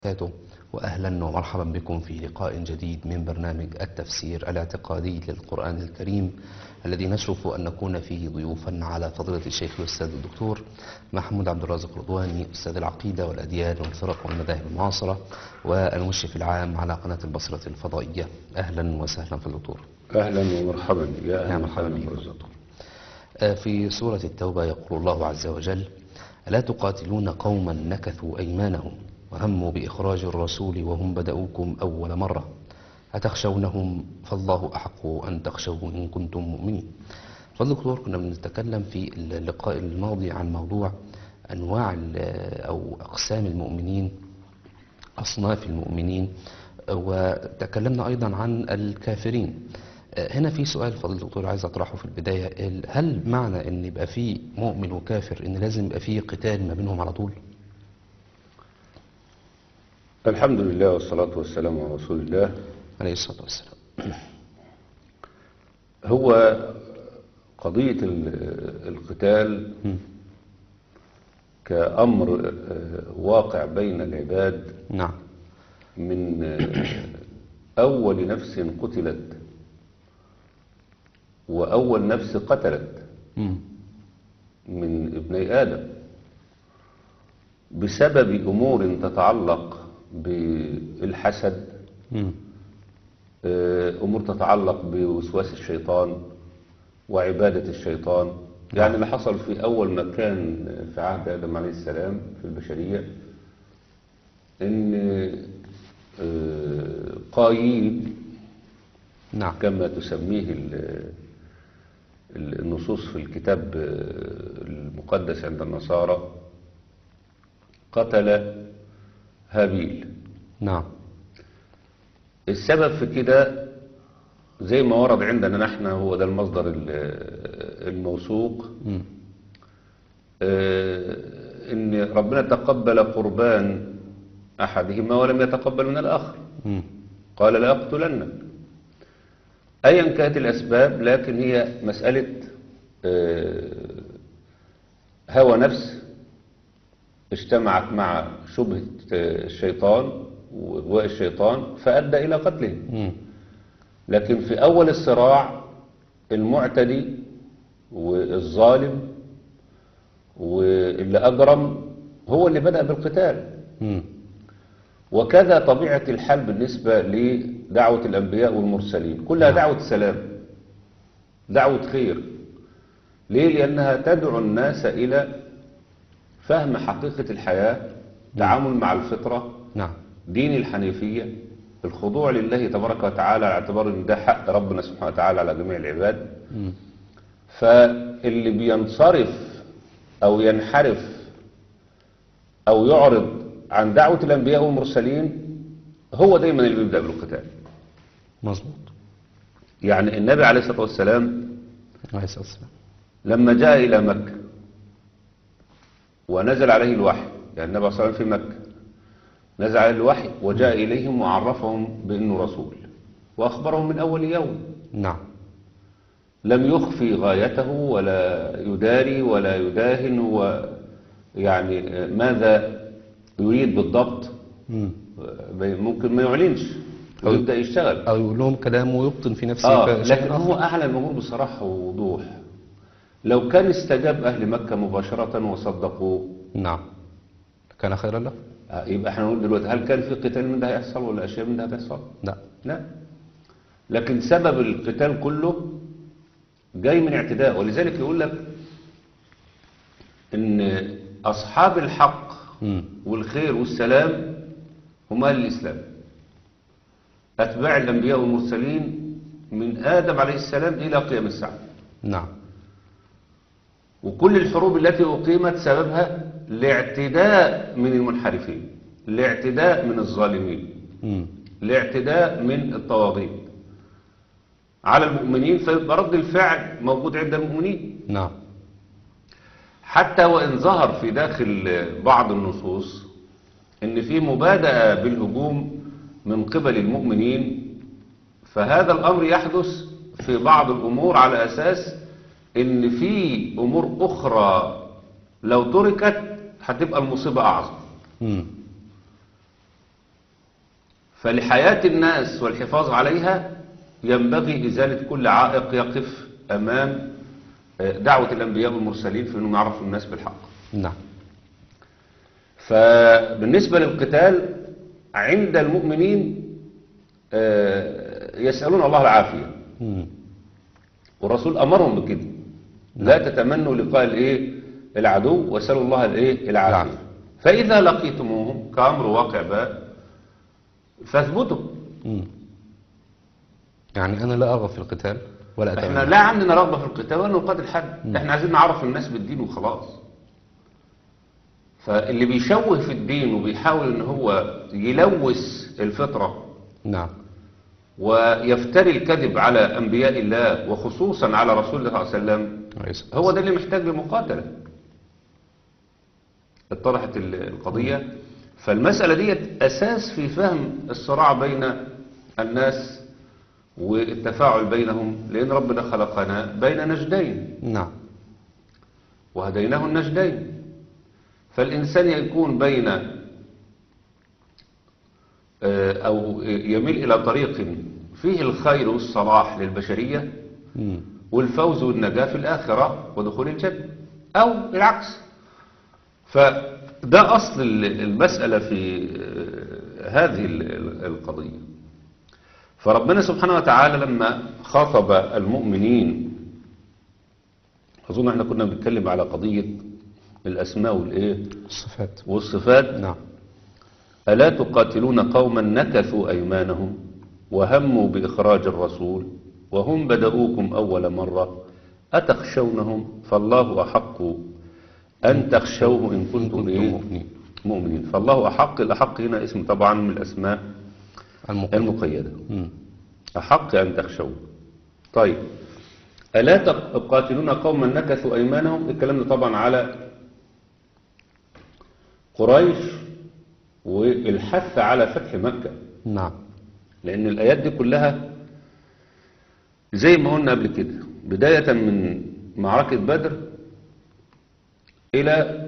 وبركاته وأهلا ومرحبا بكم في لقاء جديد من برنامج التفسير الاعتقادي للقرآن الكريم الذي نشرف أن نكون فيه ضيوفا على فضيلة الشيخ الأستاذ الدكتور محمود عبد الرازق رضواني أستاذ العقيدة والأديان والفرق والمذاهب المعاصرة والمشرف العام على قناة البصرة الفضائية أهلا وسهلا في الدكتور أهلا ومرحبا يا يا أهلا مرحبا وسهلا بك بالرزق. آه، في سورة التوبة يقول الله عز وجل ألا تقاتلون قوما نكثوا أيمانهم وهموا بإخراج الرسول وهم بدأوكم أول مرة أتخشونهم فالله أحق أن تخشوه إن كنتم مؤمنين فالدكتور كنا بنتكلم في اللقاء الماضي عن موضوع أنواع ال- أو أقسام المؤمنين أصناف المؤمنين وتكلمنا أيضا عن الكافرين آه، هنا في سؤال فضيلة الدكتور عايز أطرحه في البداية ال- هل معنى أن يبقى في مؤمن وكافر أن لازم يبقى في قتال ما بينهم على طول؟ الحمد لله والصلاة والسلام على رسول الله عليه الصلاة والسلام هو قضية ال- القتال كأمر آه، واقع بين العباد نعم من آه، أول نفس قتلت وأول نفس قتلت مم. من ابني آدم بسبب أمور تتعلق بالحسد مم. أمور تتعلق بوسواس الشيطان وعبادة الشيطان يعني اللي حصل في أول ما كان في عهد آدم عليه السلام في البشرية إن آه، قايين نعم كما تسميه ال- ال- النصوص في الكتاب آه، المقدس عند النصارى قتل هابيل نعم السبب في كده زي ما ورد عندنا نحن هو ده المصدر ال- الموثوق مم. آه، ان ربنا تقبل قربان احدهما ولم يتقبل من الاخر مم. قال لا اقتلنك ايا كانت الاسباب لكن هي مساله آه، هوى نفس اجتمعت مع شبهه آه، الشيطان واغواء الشيطان فادى الى قتله مم. لكن في أول الصراع المعتدي والظالم واللي أجرم هو اللي بدأ بالقتال مم. وكذا طبيعة الحال بالنسبة لدعوة الأنبياء والمرسلين كلها دعوة سلام دعوة خير ليه؟ لأنها تدعو الناس إلى فهم حقيقة الحياة تعامل مع الفطرة نعم دين الحنيفية الخضوع لله تبارك وتعالى على اعتبار ان ده حق ربنا سبحانه وتعالى على جميع العباد مم. فاللي بينصرف او ينحرف او يعرض عن دعوة الانبياء والمرسلين هو دايما اللي بيبدأ بالقتال مظبوط يعني النبي عليه الصلاة والسلام عليه الصلاة والسلام لما جاء إلى مكة ونزل عليه الوحي يعني النبي صلى الله عليه وسلم في مكة نزل عليه الوحي وجاء إليهم وعرفهم بأنه رسول وأخبرهم من أول يوم نعم لم يخفي غايته ولا يداري ولا يداهن هو يعني ماذا يريد بالضبط مم. ممكن ما يعلنش ويبدأ يشتغل أو يقول لهم كلام ويبطن في نفسه آه شيء لكن آخر. هو أعلن الأمور بصراحة ووضوح لو كان استجاب أهل مكة مباشرة وصدقوه نعم كان خيرا له؟ آه، يبقى احنا نقول دلوقتي هل كان في قتال من ده هيحصل ولا اشياء من ده هتحصل لا لا لكن سبب القتال كله جاي من اعتداء ولذلك يقول لك ان اصحاب الحق مم. والخير والسلام هم اهل الاسلام اتباع الانبياء والمرسلين من ادم عليه السلام الى قيام الساعه نعم وكل الحروب التي أقيمت سببها الاعتداء من المنحرفين الاعتداء من الظالمين مم. الاعتداء من الطواغيت على المؤمنين فيبقى رد الفعل موجود عند المؤمنين نعم حتى وإن ظهر في داخل بعض النصوص إن في مبادئة بالهجوم من قبل المؤمنين فهذا الأمر يحدث في بعض الأمور على أساس إن في أمور أخرى لو تركت هتبقى المصيبة أعظم مم. فلحياة الناس والحفاظ عليها ينبغي إزالة كل عائق يقف أمام آه، دعوة الأنبياء والمرسلين في أنهم يعرفوا الناس بالحق نعم فبالنسبة للقتال عند المؤمنين آه، يسألون الله العافية مم. والرسول أمرهم بكده لا تتمنوا لقاء الايه العدو واسألوا الله الايه العافية العافية. فإذا لقيتموهم كأمر واقع بقى فاثبتوا مم. يعني أنا لا أرغب في القتال ولا احنا أتمنى لا عندنا رغبة في القتال ولا نقاتل حد احنا عايزين نعرف الناس بالدين وخلاص فاللي بيشوه في الدين وبيحاول ان هو يلوث الفطرة نعم ويفتري الكذب على انبياء الله وخصوصا على رسول الله صلى الله عليه وسلم عليه الصلاة هو ده اللي محتاج لمقاتلة اتضحت ال- القضية فالمسألة دي أساس في فهم الصراع بين الناس والتفاعل بينهم لأن ربنا خلقنا بين نجدين نعم وهديناه النجدين فالإنسان يكون بين آه، أو يميل إلى طريق فيه الخير والصلاح للبشرية مم. والفوز والنجاة في الآخرة ودخول الجنة أو العكس فده أصل ال- المسألة في آه، هذه ال- ال- القضية فربنا سبحانه وتعالى لما خاطب المؤمنين أظن احنا كنا بنتكلم على قضية الأسماء والإيه الصفات والصفات نعم ألا تقاتلون قوما نكثوا أيمانهم وهموا بإخراج الرسول وهم بدؤوكم أول مرة أتخشونهم فالله أحق أن تخشوه إن كنتم كنتم إيه؟ مؤمنين. مؤمنين فالله أحق الأحق هنا اسم طبعا من الأسماء المقيم المقيدة مم. أحق أن تخشوه طيب ألا تقاتلون قوما نكثوا أيمانهم الكلام ده طبعا على قريش والحث على فتح مكة نعم لأن الآيات دي كلها زي ما قلنا قبل كده بداية من معركة بدر إلى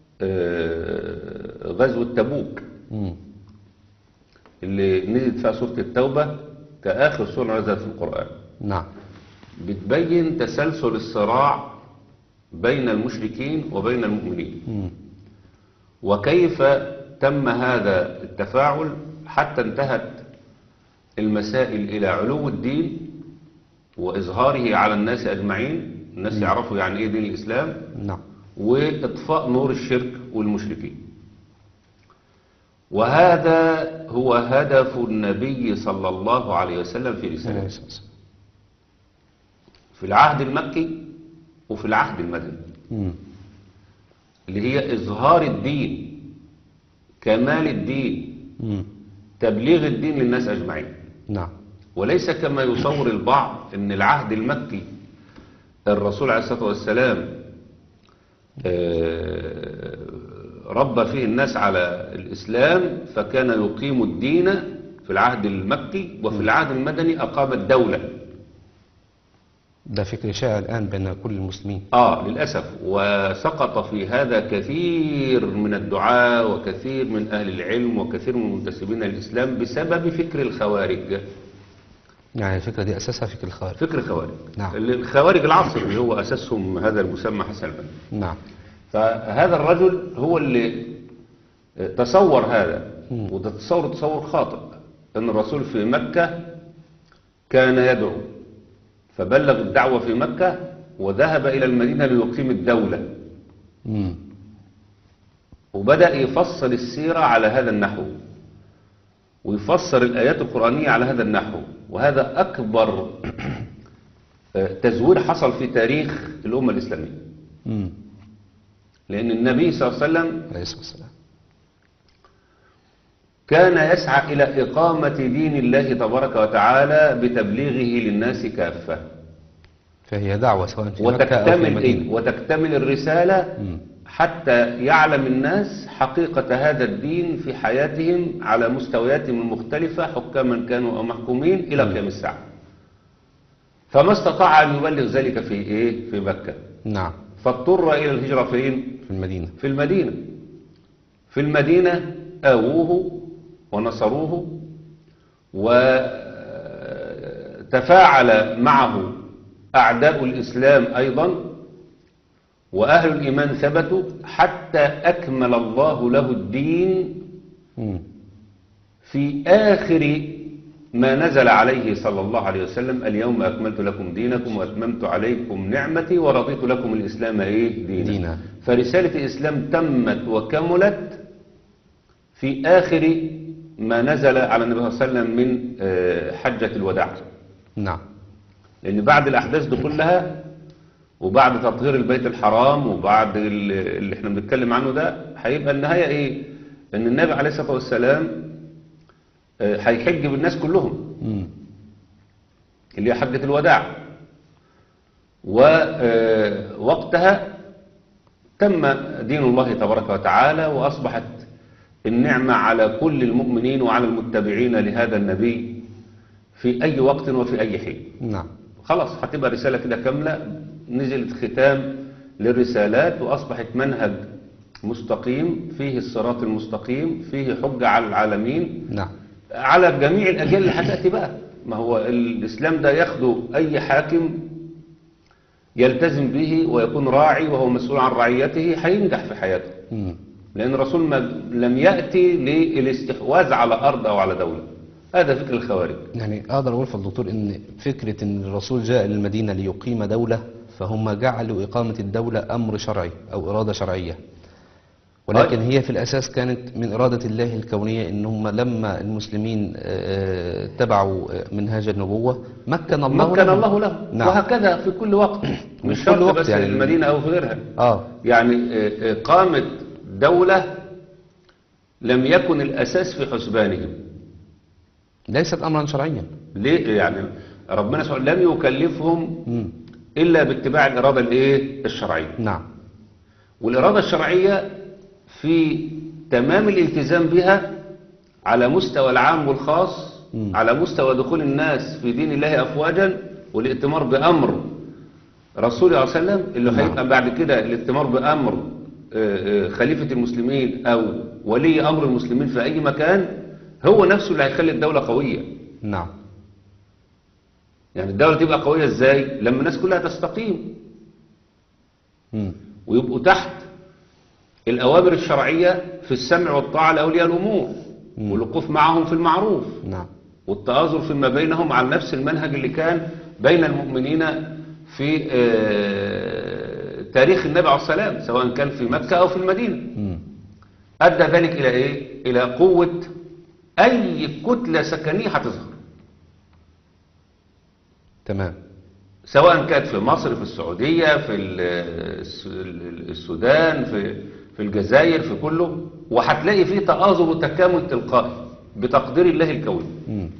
آه، غزوة تبوك مم. اللي نزلت فيها سورة التوبة كآخر سورة نزلت في القرآن نعم بتبين تسلسل الصراع بين المشركين وبين المؤمنين مم. وكيف تم هذا التفاعل حتى انتهت المسائل إلى علو الدين وإظهاره على الناس أجمعين الناس يعرفوا يعني إيه دين الإسلام نعم وإطفاء نور الشرك والمشركين وهذا هو هدف النبي صلى الله عليه وسلم في عليه رسالته الصلاة والسلام. في العهد المكي وفي العهد المدني مم. اللي هي إظهار الدين كمال الدين مم. تبليغ الدين للناس أجمعين نعم وليس كما يصور البعض ان العهد المكي الرسول عليه الصلاة والسلام آه، ربى فيه الناس على الإسلام فكان يقيم الدين في العهد المكي وفي العهد المدني أقام الدولة ده فكر شائع الآن بين كل المسلمين آه للأسف وسقط في هذا كثير من الدعاة وكثير من أهل العلم وكثير من المنتسبين للإسلام بسبب فكر الخوارج يعني الفكرة دي أساسها فكر الخارج فكر خوارج نعم. الخوارج العصر اللي هو أساسهم هذا المسمى حسن البنا نعم فهذا الرجل هو اللي تصور هذا وده تصور تصور خاطئ أن الرسول في مكة كان يدعو فبلغ الدعوة في مكة وذهب إلى المدينة ليقيم الدولة مم. وبدأ يفصل السيرة على هذا النحو ويفسر الآيات القرآنية على هذا النحو وهذا أكبر آه، تزوير حصل في تاريخ الأمة الإسلامية مم. لأن النبي صلى الله عليه وسلم عليه الصلاة والسلام كان يسعى إلى إقامة دين الله تبارك وتعالى بتبليغه للناس كافة فهي دعوة سواء في مكة أو في وتكتمل, المدينة إيه؟ وتكتمل الرسالة مم. حتى يعلم الناس حقيقة هذا الدين في حياتهم على مستوياتهم المختلفة حكاما كانوا أو محكومين إلى قيام الساعة فما استطاع أن يبلغ ذلك في إيه؟ في مكة نعم فاضطر إلى الهجرة فين؟ في المدينة في المدينة في المدينة آووه ونصروه وتفاعل معه أعداء الإسلام أيضا وأهل الإيمان ثبتوا حتى أكمل الله له الدين مم. في آخر ما نزل عليه صلى الله عليه وسلم اليوم أكملت لكم دينكم وأتممت عليكم نعمتي ورضيت لكم الإسلام إيه دينا, دينا. فرسالة الإسلام تمت وكملت في آخر ما نزل على النبي صلى الله عليه وسلم من آه، حجة الوداع نعم لأن بعد الأحداث دي كلها وبعد تطهير البيت الحرام وبعد ال- اللي احنا بنتكلم عنه ده هيبقى النهاية ايه ان النبي عليه الصلاة والسلام آه، هيحج بالناس كلهم مم. اللي هي حجة الوداع ووقتها تم دين الله تبارك وتعالى وأصبحت النعمة على كل المؤمنين وعلى المتبعين لهذا النبي في أي وقت وفي أي حين نعم خلاص هتبقى رسالة كده كاملة نزلت ختام للرسالات وأصبحت منهج مستقيم فيه الصراط المستقيم فيه حجة على العالمين نعم على جميع الأجيال اللي هتأتي بقى ما هو الإسلام ده ياخده أي حاكم يلتزم به ويكون راعي وهو مسؤول عن رعيته هينجح في حياته مم. لأن الرسول ما لم يأتي للاستحواذ على أرض أو على دولة هذا فكر الخوارج يعني اقدر اقول فضل الدكتور ان فكره ان الرسول جاء للمدينه ليقيم دوله فهم جعلوا اقامه الدوله امر شرعي او اراده شرعيه ولكن هي في الاساس كانت من اراده الله الكونيه ان هم لما المسلمين آه، اتبعوا آه، منهاج النبوه مكن الله مكن لهم. الله له نعم. وهكذا في كل وقت وفي مش كل شرط وقت بس يعني. المدينة أو في غيرها اه يعني آه، إقامة دولة لم يكن الأساس في حسبانهم ليست امرا شرعيا ليه يعني ربنا سبحانه لم يكلفهم مم. إلا باتباع الإرادة الإيه الشرعية نعم والإرادة الشرعية في تمام الالتزام بها على مستوى العام والخاص مم. على مستوى دخول الناس في دين الله أفواجا والائتمار بأمر رسول الله صلى الله عليه وسلم اللي نعم. هيبقى بعد كده الائتمار بأمر آه، آه، خليفة المسلمين أو ولي أمر المسلمين في أي مكان هو نفسه اللي هيخلي الدولة قوية نعم يعني الدولة تبقى قوية ازاي لما الناس كلها تستقيم مم. ويبقوا تحت الأوامر الشرعية في السمع والطاعة لأولياء الأمور مم. والوقوف معهم في المعروف نعم والتآزر فيما بينهم على نفس المنهج اللي كان بين المؤمنين في آه، تاريخ النبي عليه الصلاة والسلام سواء كان في مكة أو في المدينة مم. أدى ذلك إلى إيه؟ إلى قوة أي كتلة سكنية هتظهر تمام سواء كانت في مصر في السعودية في ال- الس- السودان في في الجزائر في كله وهتلاقي فيه تآزر وتكامل تلقائي بتقدير الله الكوني مم.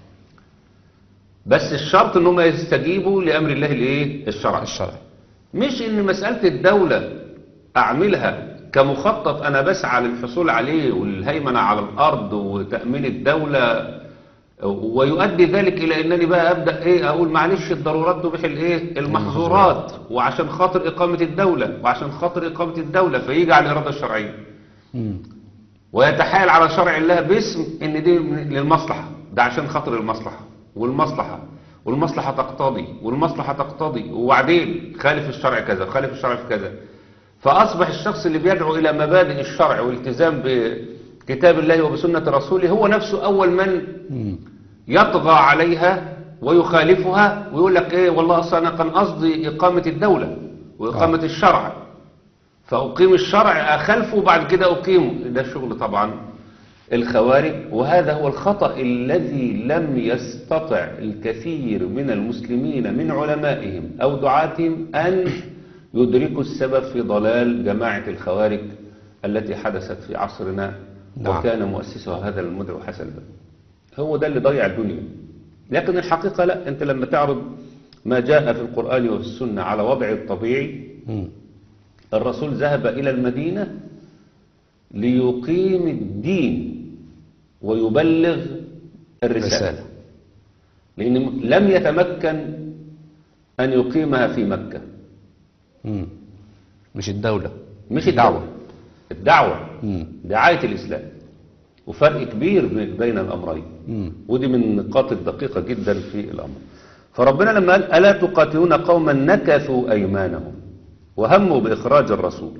بس الشرط ان هم يستجيبوا لامر الله الايه الشرعي الشرعي مش ان مسألة الدولة اعملها كمخطط انا بسعى للحصول عليه والهيمنة على الارض وتأمين الدولة ويؤدي ذلك الى انني بقى ابدأ ايه اقول معلش الضرورات تبيح الايه المحظورات وعشان خاطر اقامة الدولة وعشان خاطر اقامة الدولة فيجي على الارادة الشرعية مم. ويتحايل على شرع الله باسم ان دي للمصلحة ده عشان خاطر المصلحة والمصلحة والمصلحة تقتضي والمصلحة تقتضي وبعدين خالف الشرع كذا خالف الشرع في كذا فأصبح الشخص اللي بيدعو إلى مبادئ الشرع والالتزام بكتاب الله وبسنة رسوله هو نفسه أول من مم. يطغى عليها ويخالفها ويقول لك ايه والله اصلا انا كان قصدي اقامه الدوله واقامه آه. الشرع فاقيم الشرع اخلفه وبعد كده اقيمه ده شغل طبعا الخوارج وهذا هو الخطا الذي لم يستطع الكثير من المسلمين من علمائهم او دعاتهم ان يدركوا السبب في ضلال جماعه الخوارج التي حدثت في عصرنا نعم. وكان مؤسسها هذا المدعو حسن البنا هو ده اللي ضيع الدنيا لكن الحقيقة لا أنت لما تعرض ما جاء في القرآن وفي السنة على وضعه الطبيعي مم. الرسول ذهب إلى المدينة ليقيم الدين ويبلغ الرسالة رسالة لأن لم يتمكن أن يقيمها في مكة مم. مش الدولة مش الدعوة الدعوة مم. دعاية الإسلام وفرق كبير بي- بين الأمرين مم. ودي من النقاط الدقيقة جدا في الأمر فربنا لما قال ألا تقاتلون قوما نكثوا أيمانهم وهموا بإخراج الرسول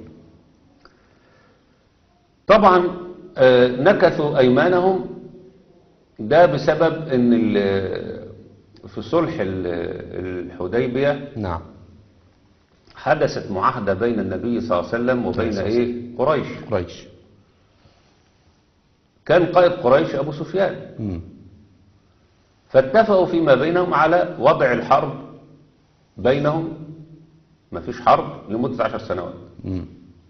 طبعا آه، نكثوا أيمانهم ده بسبب ان ال- في صلح ال- الحديبية نعم حدثت معاهدة بين النبي صلى الله عليه وسلم وبين صلى الله عليه ايه قريش قريش كان قائد قريش أبو سفيان مم. فاتفقوا فيما بينهم على وضع الحرب بينهم ما فيش حرب لمدة عشر سنوات مم.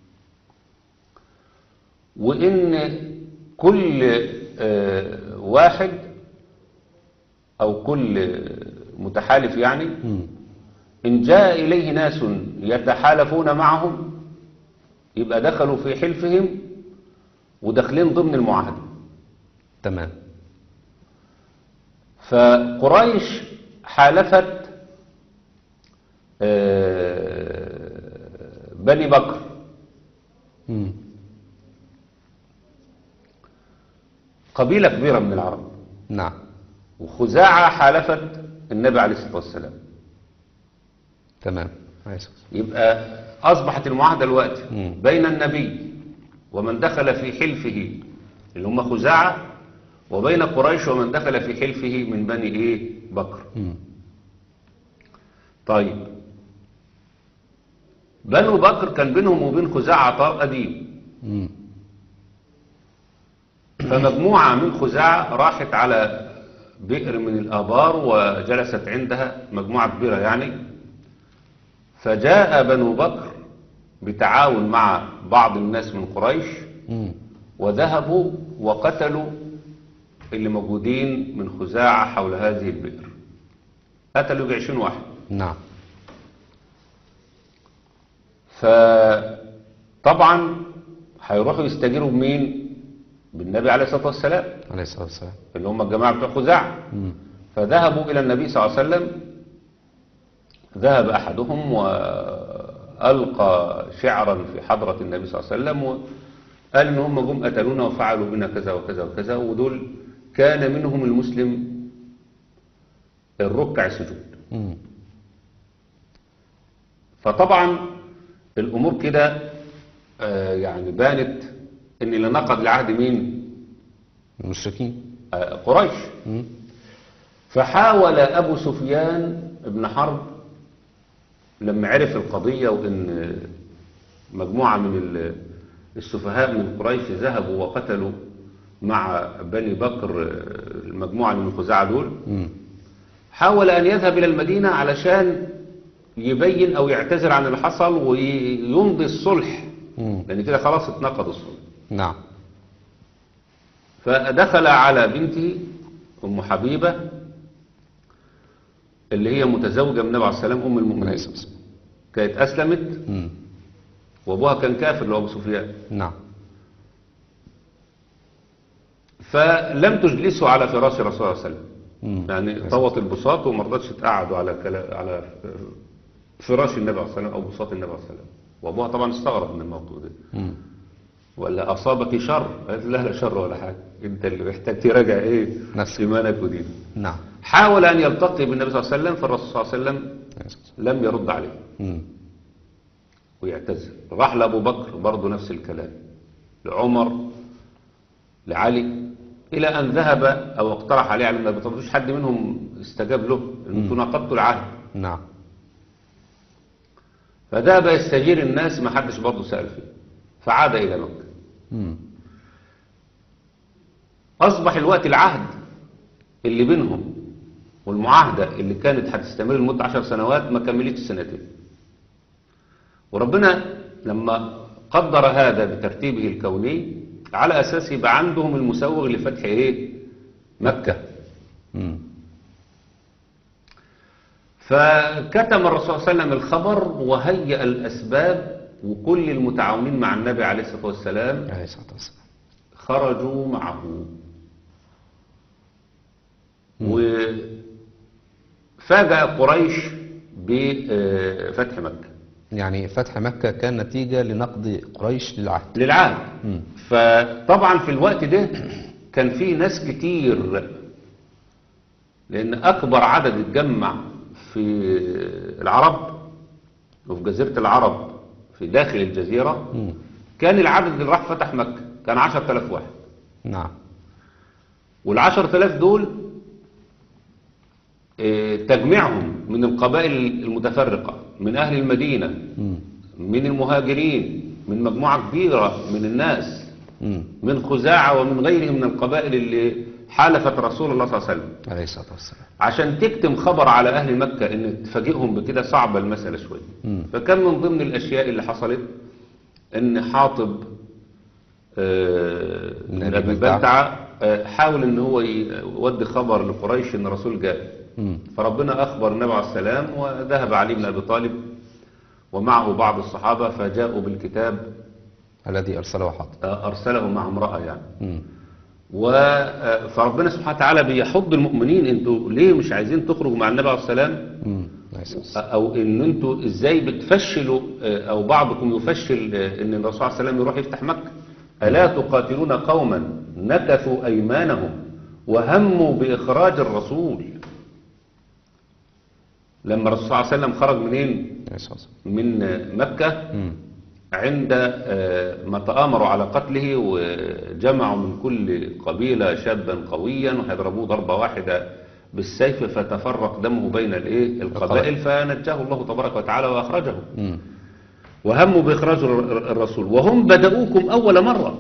وإن كل آه، واحد أو كل متحالف يعني مم. إن جاء إليه ناس يتحالفون معهم يبقى دخلوا في حلفهم وداخلين ضمن المعاهدة تمام فقريش حالفت آه، بني بكر مم. قبيلة كبيرة من العرب نعم وخزاعة حالفت النبي عليه الصلاة والسلام تمام عايز يبقى أصبحت المعاهدة الوقت مم. بين النبي ومن دخل في حلفه اللي هم خزاعة وبين قريش ومن دخل في حلفه من بني إيه بكر مم. طيب بنو بكر كان بينهم وبين خزاعة عطاء قديم مم. فمجموعة من خزاعة راحت على بئر من الآبار وجلست عندها مجموعة كبيرة يعني فجاء بنو بكر بتعاون مع بعض الناس من قريش مم. وذهبوا وقتلوا اللي موجودين من خزاعة حول هذه البئر قتلوا يجي 20 واحد نعم فطبعا هيروحوا يستجيروا بمين بالنبي عليه الصلاة والسلام عليه الصلاة والسلام اللي هم الجماعة بتوع خزاعة مم. فذهبوا إلى النبي صلى الله عليه وسلم ذهب أحدهم وألقى شعرا في حضرة النبي صلى الله عليه وسلم وقال إن هم جم قتلونا وفعلوا بنا كذا وكذا وكذا ودول كان منهم المسلم الركع سجود مم. فطبعا الأمور كده آه، يعني بانت إن اللي نقض العهد مين المشركين آه، قريش مم. فحاول أبو سفيان بن حرب لما عرف القضية وإن مجموعة من ال- السفهاء من قريش ذهبوا وقتلوا مع بني بكر المجموعة من الخزاعة دول مم. حاول أن يذهب إلى المدينة علشان يبين أو يعتذر عن اللي حصل ويمضي الصلح مم. لأن كده خلاص اتنقض الصلح نعم فدخل على بنته أم حبيبة اللي هي متزوجة من النبي عليه السلام أم عليه المؤمنين الصلاة والسلام كانت أسلمت مم. وأبوها كان كافر اللي هو أبو سفيان نعم فلم تجلسه على فراش رسول الله صلى الله عليه وسلم مم. يعني طوت البساط وما رضتش تقعدوا على كلا على فراش النبي عليه السلام أو بساط النبي عليه السلام وأبوها طبعا استغرب من الموضوع ده مم. ولا أصابك شر قالت لا لا شر ولا حاجة أنت اللي محتاج تراجع إيه نفسك. إيمانك ودينك نعم حاول أن يلتقي بالنبي صلى الله عليه وسلم فالرسول صلى الله عليه وسلم عليه الصلاة والسلام. لم يرد عليه مم. ويعتذر راح لأبو بكر برضه نفس الكلام لعمر لعلي إلى أن ذهب أو اقترح عليه على النبي طب مفيش حد منهم استجاب له أنتوا ناقضتوا العهد نعم فذهب يستجير الناس ما حدش برضه سأل فيه فعاد إلى مكة مم. أصبح الوقت العهد اللي بينهم والمعاهدة اللي كانت هتستمر لمدة عشر سنوات ما كملتش سنتين وربنا لما قدر هذا بترتيبه الكوني على أساس يبقى عندهم المسوغ لفتح إيه مكة مم. فكتم الرسول صلى الله عليه وسلم الخبر وهيأ الأسباب وكل المتعاونين مع النبي عليه الصلاة والسلام عليه الصلاة والسلام خرجوا معه وفاجأ قريش بفتح مكة يعني فتح مكة كان نتيجة لنقض قريش للعهد للعهد مم. فطبعا في الوقت ده كان في ناس كتير لأن أكبر عدد اتجمع في العرب وفي جزيرة العرب في داخل الجزيرة مم. كان العدد اللي راح فتح مكة كان عشر تلاف واحد نعم والعشر تلاف دول آه، تجميعهم من القبائل المتفرقة من أهل المدينة مم. من المهاجرين من مجموعة كبيرة من الناس مم. من خزاعة ومن غيرهم من القبائل اللي حالفت رسول الله صلى الله عليه وسلم عليه الصلاة والسلام عشان تكتم خبر على أهل مكة إن تفاجئهم بكده صعبة المسألة شوية مم. فكان من ضمن الأشياء اللي حصلت إن حاطب آه، من من أبي أبي بلتعة. بلتعة آه، حاول إن هو يودي خبر لقريش إن الرسول جاء مم. فربنا أخبر النبي عليه السلام وذهب علي بن أبي طالب ومعه بعض الصحابة فجاءوا بالكتاب الذي أرسله حاضر آه، أرسله مع امرأة يعني مم. و آه، فربنا سبحانه وتعالى بيحض المؤمنين انتوا ليه مش عايزين تخرجوا مع النبي عليه السلام مم. عليه الصلاة والسلام. او ان انتوا ازاي بتفشلوا آه، او بعضكم يفشل آه، ان الرسول عليه السلام يروح يفتح مكة الا تقاتلون قوما نكثوا ايمانهم وهموا باخراج الرسول لما الرسول صلى الله عليه وسلم خرج منين عليه الصلاة والسلام. من آه، مكة مم. عند آه، ما تآمروا على قتله وجمعوا من كل قبيلة شابا قويا وهيضربوه ضربة واحدة بالسيف فتفرق دمه بين الايه القبائل فنجاه الله تبارك وتعالى واخرجه مم. وهموا باخراج الر- الرسول وهم بدأوكم اول مرة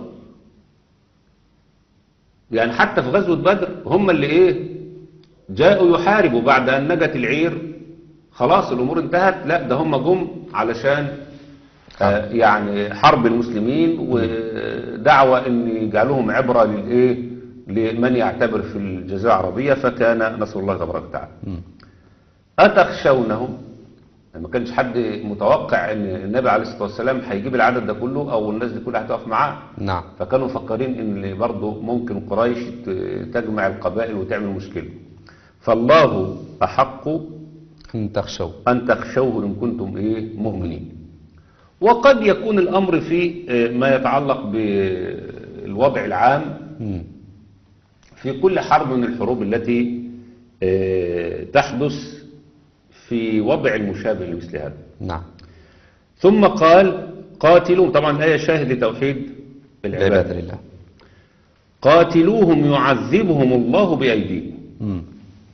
يعني حتى في غزوة بدر هم اللي ايه جاءوا يحاربوا بعد ان نجت العير خلاص الامور انتهت لا ده هم جم علشان آه، يعني حرب المسلمين ودعوة ان يجعلوهم عبرة للايه لمن يعتبر في الجزيرة العربية فكان نصر الله تبارك وتعالى مم. أتخشونهم ما كانش حد متوقع ان النبي عليه الصلاة والسلام هيجيب العدد ده كله او الناس دي كلها هتقف معاه نعم فكانوا مفكرين ان برضه ممكن قريش ت- تجمع القبائل وتعمل مشكلة فالله أحق إن تخشوا أن تخشوه إن كنتم إيه مؤمنين وقد يكون الأمر في آه، ما يتعلق بالوضع العام مم. في كل حرب من الحروب التي آه، تحدث في وضع المشابه لمثل هذا نعم ثم قال قاتلوا طبعا الآية شاهد لتوحيد العبادة العباد لله قاتلوهم يعذبهم الله بأيديكم مم.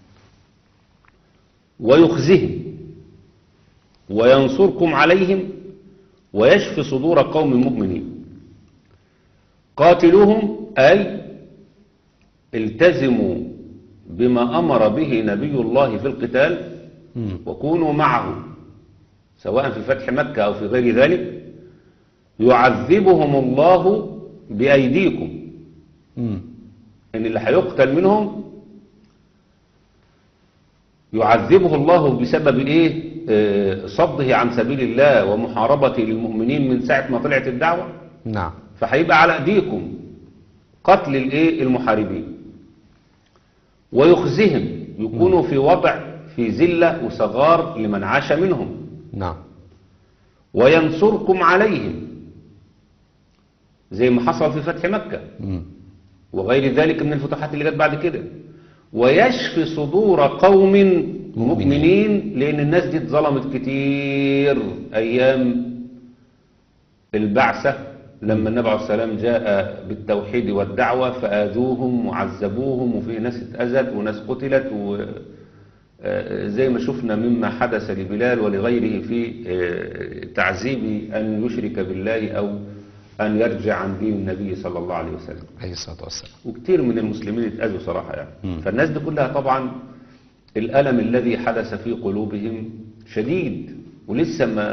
ويخزهم وينصركم عليهم ويشفي صدور قوم مؤمنين قاتلوهم أي التزموا بما أمر به نبي الله في القتال مم. وكونوا معه سواء في فتح مكة أو في غير ذلك يعذبهم الله بأيديكم مم. ان اللي هيقتل منهم يعذبه الله بسبب ايه آه، صده عن سبيل الله ومحاربته للمؤمنين من ساعة ما طلعت الدعوة نعم فهيبقى على ايديكم قتل الايه المحاربين ويخزهم يكونوا في وضع في ذلة وصغار لمن عاش منهم نعم وينصركم عليهم زي ما حصل في فتح مكة مم. وغير ذلك من الفتوحات اللي جت بعد كده ويشفي صدور قوم مؤمنين لأن الناس دي اتظلمت كتير أيام البعثة لما النبي عليه السلام جاء بالتوحيد والدعوة فآذوهم وعذبوهم وفي ناس اتأذت وناس قتلت و آه، زي ما شفنا مما حدث لبلال ولغيره في آه، تعذيب أن يشرك بالله أو أن يرجع عن دين النبي صلى الله عليه وسلم عليه الصلاة والسلام وكتير من المسلمين اتأذوا صراحة يعني مم. فالناس دي كلها طبعا الألم الذي حدث في قلوبهم شديد ولسه ما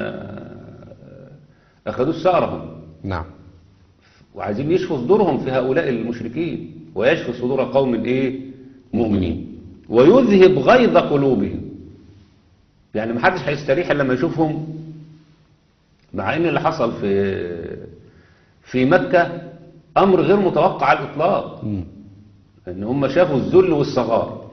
أخذوش ثأرهم نعم وعايزين يشفوا صدورهم في هؤلاء المشركين ويشفي صدور قوم ايه مؤمنين ويذهب غيظ قلوبهم يعني ما حدش هيستريح الا لما يشوفهم مع ان اللي حصل في في مكة امر غير متوقع على الاطلاق مم. ان هم شافوا الذل والصغار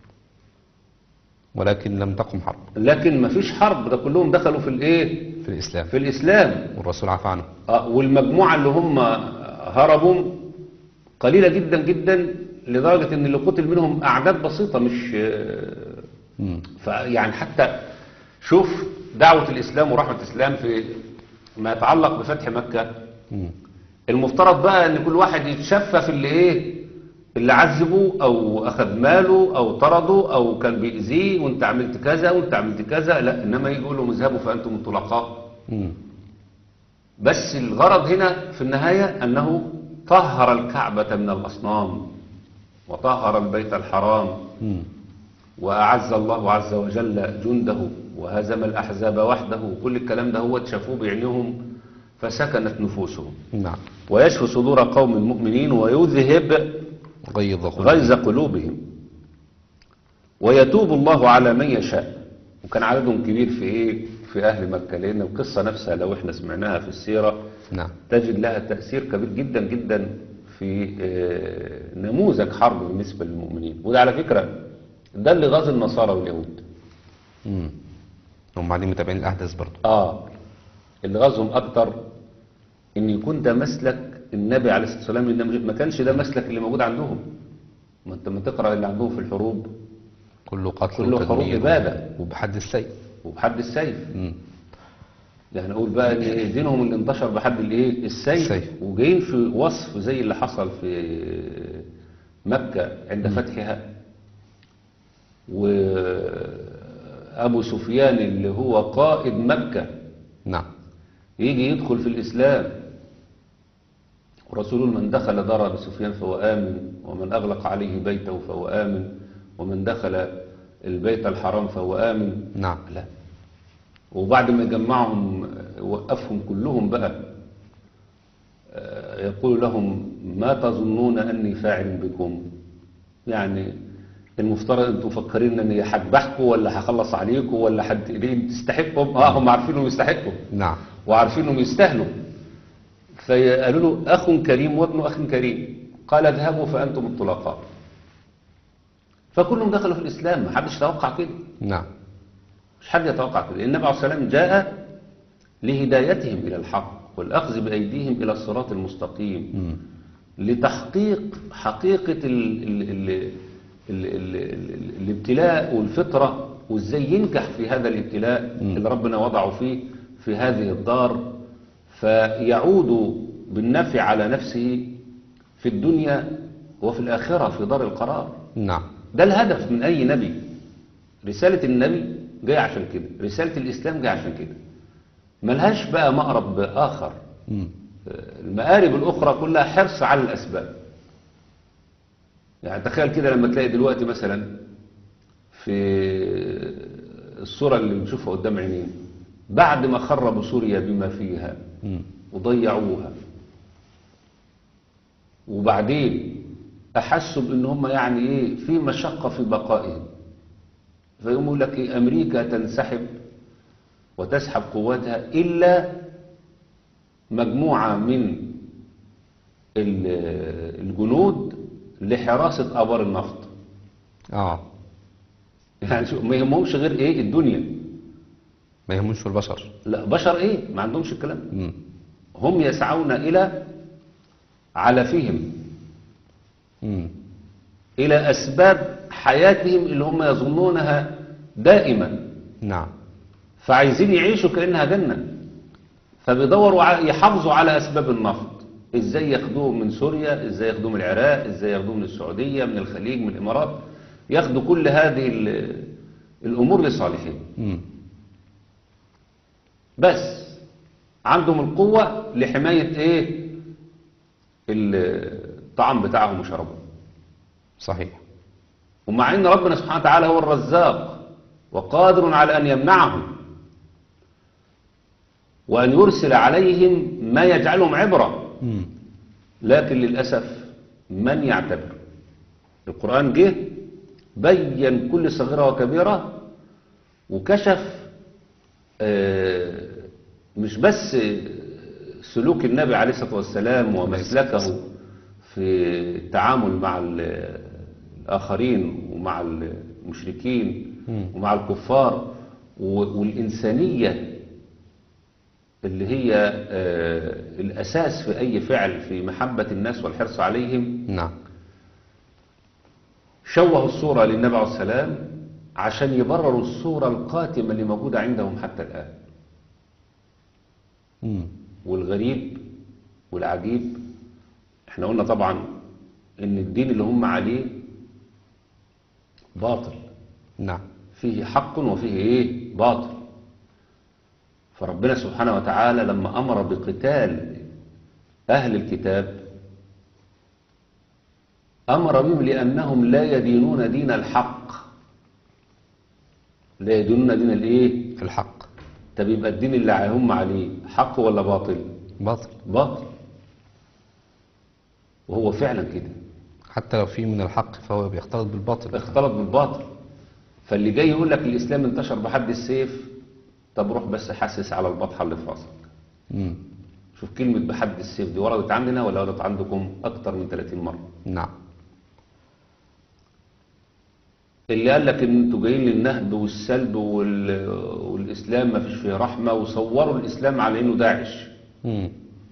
ولكن لم تقم حرب لكن ما فيش حرب ده كلهم دخلوا في الايه في الإسلام في الاسلام والرسول عفى عنه آه، والمجموعة اللي هم هربوا قليلة جدا جدا لدرجة ان اللي قتل منهم اعداد بسيطة مش آه، مم. فيعني حتى شوف دعوة الاسلام ورحمة الاسلام في ما يتعلق بفتح مكة مم. المفترض بقى ان كل واحد يتشفى في اللي ايه اللي عذبه او اخذ ماله او طرده او كان بيأذيه وانت عملت كذا وانت عملت كذا لا انما يجي يقول لهم اذهبوا فانتم الطلقاء مم. بس الغرض هنا في النهاية أنه طهر الكعبة من الأصنام وطهر البيت الحرام مم. وأعز الله عز وجل جنده وهزم الأحزاب وحده كل الكلام ده هو شافوه بعينهم فسكنت نفوسهم نعم ويشفي صدور قوم مؤمنين ويذهب غيظ قلوب غيظ قلوبهم ويتوب الله على من يشاء وكان عددهم كبير في ايه في اهل مكه لان القصه نفسها لو احنا سمعناها في السيره نعم تجد لها تأثير كبير جدا جدا في آه، نموذج حرب بالنسبة للمؤمنين وده على فكرة ده اللي غاز النصارى واليهود مم. هم قاعدين متابعين الأحداث برضو اه اللي غازهم أكتر إن يكون ده مسلك النبي عليه الصلاة والسلام إن ما كانش ده مسلك اللي موجود عندهم ما أنت ما تقرأ اللي عندهم في الحروب كله قتل كله حروب وتدمير إبادة. وبحد السيف وبحد السيف مم. يعني نقول بقى ان دينهم اللي انتشر بحد الايه السيف السيف. وجايين في وصف زي اللي حصل في مكة عند فتحها وابو سفيان اللي هو قائد مكة نعم يجي يدخل في الاسلام ورسول من دخل دار ابي سفيان فهو امن ومن اغلق عليه بيته فهو امن ومن دخل البيت الحرام فهو امن نعم لا وبعد ما يجمعهم وقفهم كلهم بقى آه، يقول لهم ما تظنون أني فاعل بكم يعني المفترض انتم مفكرين اني هذبحكم ولا هخلص عليكم ولا حد ليه تستحقهم اه هم عارفين انهم يستحقوا نعم وعارفين انهم يستاهلوا فقالوا له اخ كريم وابن اخ كريم قال اذهبوا فانتم الطلقاء فكلهم دخلوا في الاسلام ما حدش توقع كده نعم مش حد يتوقع كده النبي عليه الصلاة والسلام جاء لهدايتهم إلى الحق والأخذ بأيديهم إلى الصراط المستقيم مم. لتحقيق حقيقة ال ال ال ال ال ال الابتلاء والفطرة وإزاي ينجح في هذا الابتلاء اللي ربنا وضعه فيه في هذه الدار فيعود بالنفع على نفسه في الدنيا وفي الآخرة في دار القرار نعم ده الهدف من أي نبي رسالة النبي جاية عشان كده رسالة الإسلام جاية عشان كده ملهاش بقى مقرب آخر مم. المقارب الأخرى كلها حرص على الأسباب يعني تخيل كده لما تلاقي دلوقتي مثلا في الصورة اللي بنشوفها قدام عينينا بعد ما خربوا سوريا بما فيها مم. وضيعوها وبعدين أحسوا بأن هم يعني إيه في مشقة في بقائهم فيقوم يقول لك إيه أمريكا تنسحب وتسحب قواتها إلا مجموعة من ال- الجنود لحراسة آبار النفط اه يعني شو ما يهمهمش غير إيه الدنيا ما يهموش في البشر لا بشر إيه ما عندهمش الكلام ده. مم. هم يسعون إلى علفهم مم. إلى أسباب حياتهم اللي هم يظنونها دائمة نعم فعايزين يعيشوا كأنها جنة فبيدوروا ع- يحافظوا على أسباب النفط إزاي ياخدوه من سوريا إزاي ياخدوه من العراق إزاي ياخدوه من السعودية من الخليج من الإمارات ياخدوا كل هذه ال- الأمور لصالحهم مم. بس عندهم القوة لحماية إيه الطعام بتاعهم وشرابهم صحيح ومع ان ربنا سبحانه وتعالى هو الرزاق وقادر على ان يمنعهم وان يرسل عليهم ما يجعلهم عبره مم. لكن للاسف من يعتبر القران جه بين كل صغيره وكبيره وكشف آه، مش بس سلوك النبي عليه الصلاه والسلام ومسلكه في التعامل مع ال- الآخرين ومع المشركين مم. ومع الكفار و- والإنسانية اللي هي آه، الأساس في أي فعل في محبة الناس والحرص عليهم نعم شوهوا الصورة للنبي عليه السلام عشان يبرروا الصورة القاتمة اللي موجودة عندهم حتى الآن مم. والغريب والعجيب احنا قلنا طبعا ان الدين اللي هم عليه باطل نعم فيه حق وفيه ايه باطل فربنا سبحانه وتعالى لما امر بقتال اهل الكتاب امر بهم لانهم لا يدينون دين الحق لا يدينون دين الايه الحق طب يبقى الدين اللي هم عليه حق ولا باطل باطل باطل وهو فعلا كده حتى لو في من الحق فهو بيختلط بالباطل اختلط بالباطل فاللي جاي يقول لك الاسلام انتشر بحد السيف طب روح بس حسس على البطحه اللي في راسك مم. شوف كلمه بحد السيف دي وردت عندنا ولا وردت عندكم اكتر من 30 مره نعم اللي قال لك ان انتوا جايين للنهب والسلب وال... والاسلام ما فيش فيه رحمه وصوروا الاسلام على انه داعش مم.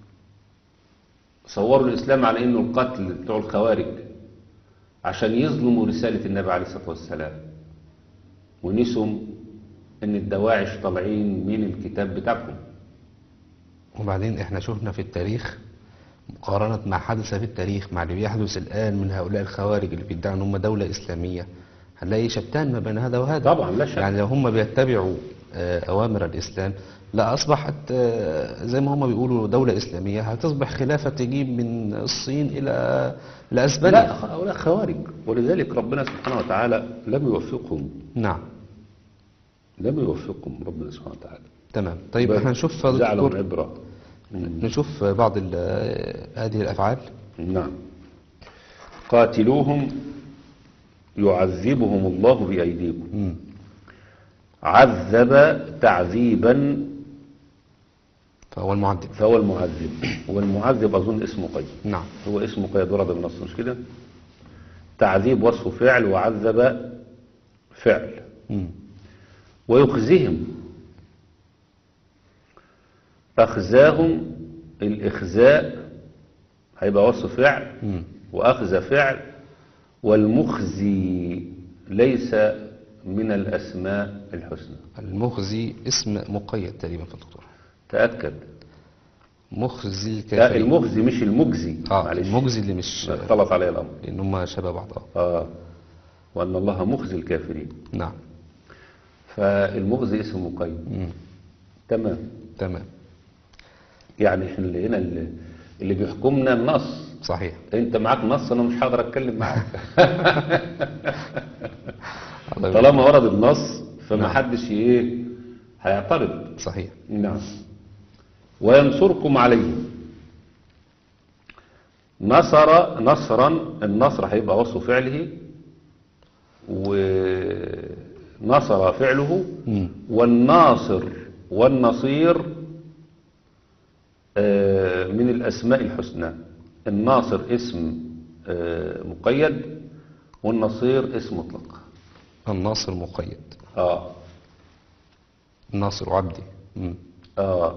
صوروا الإسلام على إنه القتل بتوع الخوارج عشان يظلموا رسالة النبي عليه الصلاة والسلام ونسوا إن الدواعش طالعين من الكتاب بتاعكم وبعدين احنا شفنا في التاريخ مقارنة مع حدث في التاريخ مع اللي بيحدث الآن من هؤلاء الخوارج اللي بيدعوا ان هم دولة إسلامية هنلاقي شتان ما بين هذا وهذا طبعا لا شك. يعني لو هم بيتبعوا آه، أوامر الإسلام لا أصبحت آه، زي ما هم بيقولوا دولة إسلامية هتصبح خلافة تجيب من الصين إلى لأسبانيا لا هؤلاء خوارج ولذلك ربنا سبحانه وتعالى لم يوفقهم نعم لم يوفقهم ربنا سبحانه وتعالى تمام طيب احنا نشوف فضل جعلهم الدكتور عبرة نشوف بعض ال- آه، هذه الأفعال نعم قاتلوهم يعذبهم الله بأيديكم مم. عذب تعذيبا فهو المعدل فهو المعذب والمعذب أظن اسمه قيد نعم هو اسمه قيد ورد النص مش كده تعذيب وصف فعل وعذب فعل مم. ويخزهم أخزاهم الإخزاء هيبقى وصف فعل مم. وأخذ فعل والمخزي ليس من الأسماء الحسنى المخزي اسم مقيد تقريبا في الدكتور تأكد مخزي لا الكافرين المخزي مش المجزي اه معلش المجزي اللي مش اختلط عليه الأمر لان هم شبه بعض اه آه وأن الله مخزي الكافرين نعم فالمخزي اسم مقيد مم. تمام تمام يعني احنا اللي هنا اللي, اللي بيحكمنا النص صحيح انت معاك نص انا مش هقدر اتكلم معاك الله يبارك. طالما ورد النص فما نعم. حدش ايه هيعترض صحيح نعم وينصركم عليهم نصر نصرا النصر هيبقى وصف فعله ونصر فعله مم. والناصر والنصير آه، من الأسماء الحسنى الناصر اسم آه، مقيد والنصير اسم مطلق الناصر مقيد اه الناصر عبدي مم. اه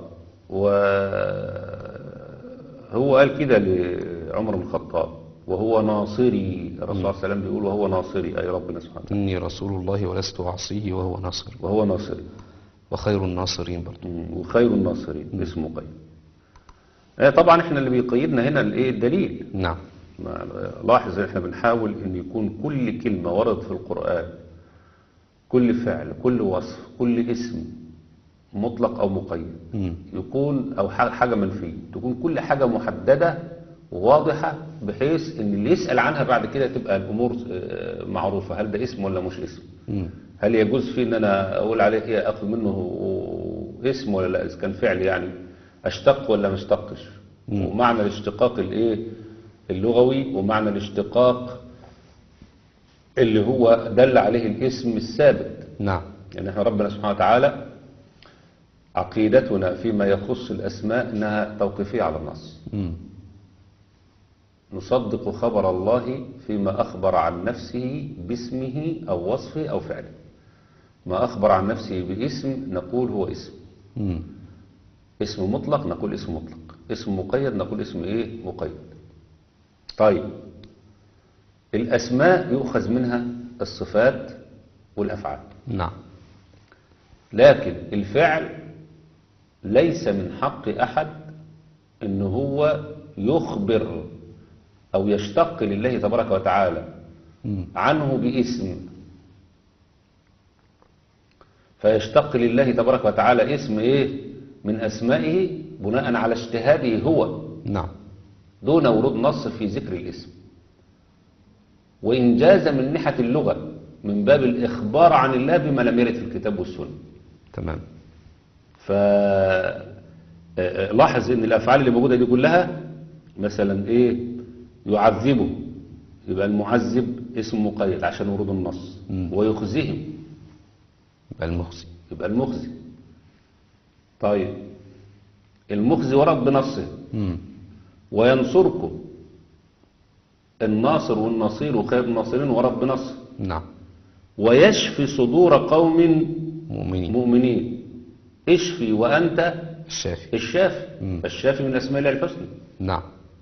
وهو قال كده لعمر بن الخطاب وهو ناصري الرسول صلى الله عليه وسلم بيقول وهو ناصري اي ربنا سبحانه وتعالى إني رسول الله ولست أعصيه وهو ناصر وهو ناصري وخير الناصرين برضو مم، وخير الناصرين اسمه مقيد آه، طبعا احنا اللي بيقيدنا هنا الايه الدليل نعم ما- لاحظ احنا بنحاول ان يكون كل كلمة وردت في القرآن كل فعل كل وصف كل اسم مطلق او مقيد مم. يكون او ح- حاجة منفية تكون كل حاجة محددة وواضحة بحيث ان اللي يسأل عنها بعد كده تبقى الامور آه، معروفة هل ده اسم ولا مش اسم مم. هل يجوز فيه ان انا اقول عليه ايه اخذ منه اسم ولا لا اذا كان فعل يعني اشتق ولا ما اشتقش ومعنى الاشتقاق الايه اللغوي ومعنى الاشتقاق اللي هو دل عليه الاسم الثابت نعم يعني احنا ربنا سبحانه وتعالى عقيدتنا فيما يخص الاسماء انها توقيفيه على النص مم. نصدق خبر الله فيما أخبر عن نفسه باسمه أو وصفه أو فعله ما أخبر عن نفسه باسم نقول هو اسم مم. اسم مطلق نقول اسم مطلق اسم مقيد نقول اسم ايه مقيد طيب الاسماء يؤخذ منها الصفات والافعال نعم لكن الفعل ليس من حق احد ان هو يخبر او يشتق لله تبارك وتعالى مم. عنه باسم فيشتق لله تبارك وتعالى اسم ايه من اسمائه بناء على اجتهاده هو نعم دون ورود نص في ذكر الاسم وإن جاز من ناحية اللغة من باب الإخبار عن الله بما لم يرد في الكتاب والسنة تمام فلاحظ ان الافعال اللي موجوده دي كلها مثلا ايه يعذبه يبقى المعذب اسم مقيد عشان ورود النص مم. ويخزهم يبقى المخزي يبقى المخزي طيب المخزي ورد بنصه مم. وينصركم الناصر والنصير وخير الناصرين ورد بنصه نعم ويشفي صدور قوم مؤمنين مؤمنين اشفي وانت الشافي الشافي مم. الشافي من اسماء الله الحسنى نعم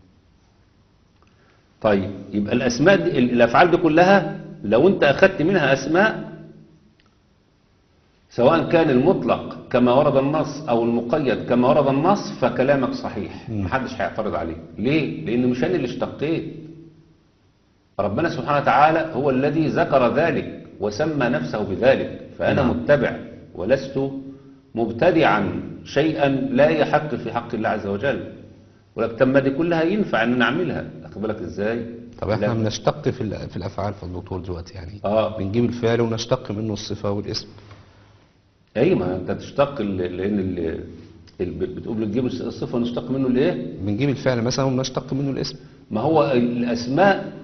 طيب يبقى الاسماء دي الافعال دي كلها لو انت اخذت منها اسماء سواء كان المطلق كما ورد النص او المقيد كما ورد النص فكلامك صحيح مم. محدش هيعترض عليه ليه لان مش انا اللي اشتقيت ربنا سبحانه وتعالى هو الذي ذكر ذلك وسمى نفسه بذلك فانا نعم. متبع ولست مبتدعا شيئا لا يحق في حق الله عز وجل ولكن طب ما دي كلها ينفع ان نعملها اخد بالك ازاي طب احنا لا. بنشتق في ال- في الافعال في الدكتور دلوقتي يعني اه بنجيب الفعل ونشتق منه الصفه والاسم اي ما انت تشتق ال- لان ال- ال- بتقول بتجيب الصفه ونشتق منه الايه بنجيب الفعل مثلا ونشتق منه الاسم ما هو الاسماء